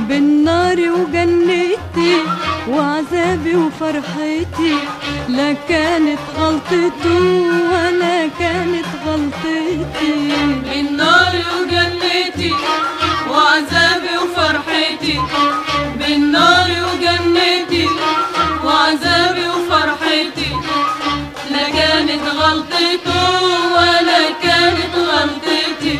بين ناري وجنتي وعذابي وفرحتي لا كانت غلطته ولا كانت غلطتي من ناري وجنتي وعذابي وفرحتي من ناري وجنتي وعذابي وفرحتي لا كانت غلطته ولا كانت غلطتي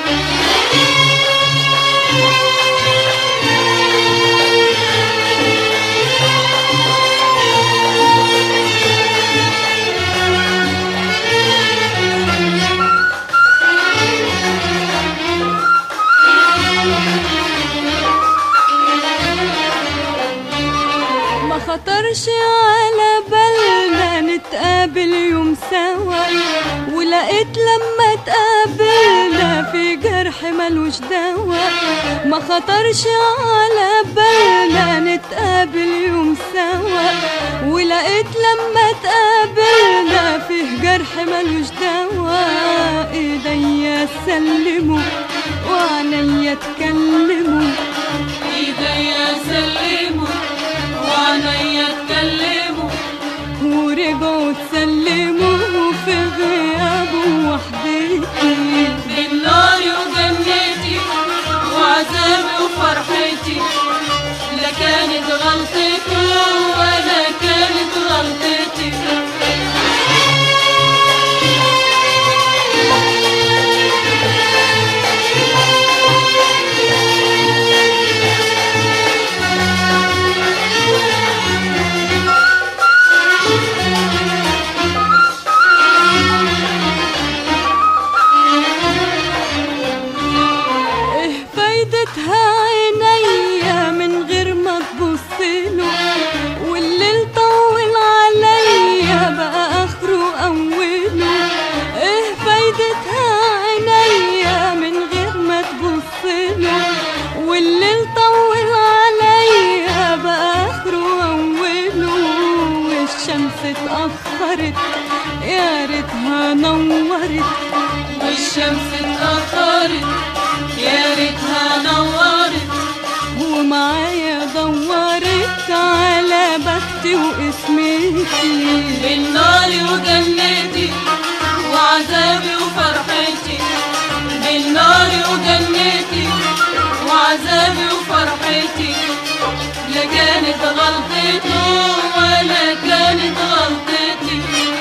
ما خطرش على بالنا نتقابل يوم سوا ولقيت لما تقابلنا في جرح ملوش دوا ما خطرش على بالنا نتقابل يوم سوا ولقيت لما تقابلنا فيه جرح ملوش دوا ايديا سلموا وعينيا اتكلموا ايديا سلموا وعينيا اتكلموا ورجعوا تسلموا في غيابه وحدتي من ناري وجنتي وعذابي وفرحتي لا كانت غلطته ولا كانت غلطتي ايه فايدتها عينيا من غير ما تبصله والليل طول عليا بقى اخره اوله ايه فايدتها عينيا من غير ما تبصله والليل طول عليا بقى اخره اوله والشمس اتاخرت يا ريتها نورت والشمس اتأخرت يا ريتها نورت ومعايا دورت على بختي واسمتي من ناري وجنتي وعذابي وفرحتي من ناري وجنتي وعذابي وفرحتي لا كانت غلطته ولا كانت غلطتي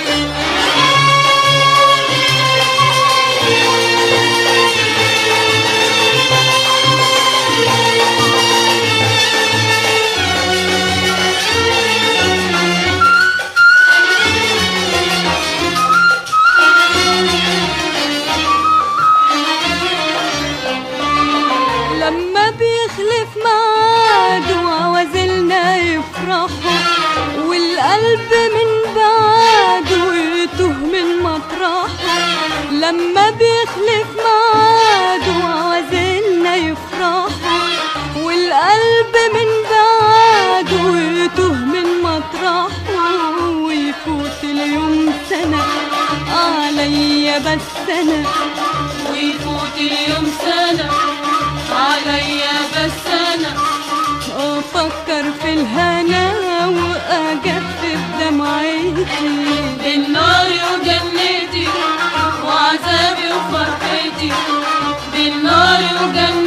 لما بيخلف ميعاده عوازلنا يفرحوا والقلب من بعده يتوه من مطرحه لما بيخلف ميعاده عوازلنا يفرحوا والقلب من بعده يتوه من مطرحه ويفوت اليوم سنة عليا بس أنا ويفوت اليوم سنة عليا بس أنا أفكر في الهنا وأجفف دمعتي من ناري وجنتي وعذابي وفرحتي من ناري وجنتي